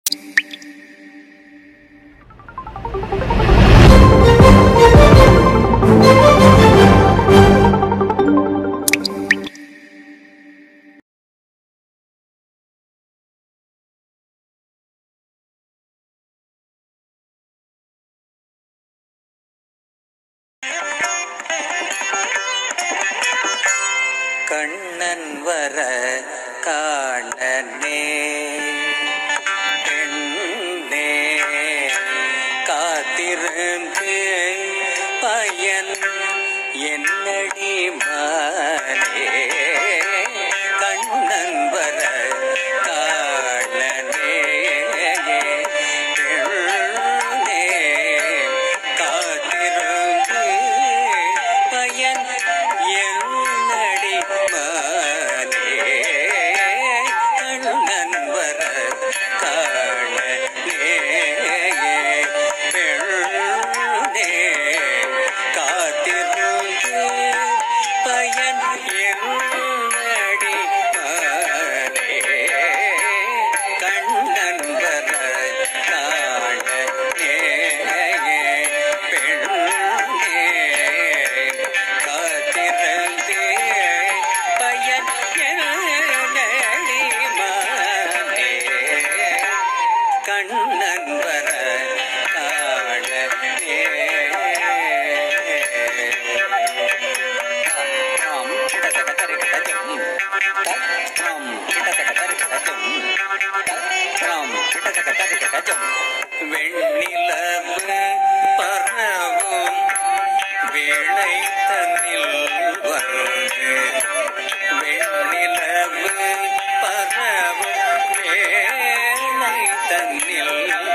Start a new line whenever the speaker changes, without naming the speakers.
கண்ணன் வர காணனே பெண்ணே காத்திருந்து பயன் என்னடி மானே கண்ணன் வர காணனே பெண்ணே காத்திருந்து பயன் என்னடி மானே கண்ணன் வர காணனே பெண்ணே காத்திருந்து பயன் என்னடி மானே கண்ணன் வர காணனே பெண்ணே காத்திருந்து பயன் என்னடி மானே கண்ணன் வர காணனே தாம் கிடதக தரிகடஜம் தாம் கிடதக தரிகடஜம் தாம் கிடதக தரிகடஜம் வெண்ணிலவு பரவும் வேளை தன்னில் வந்து வெண்ணிலவு பரவும் வேளை தன்னில்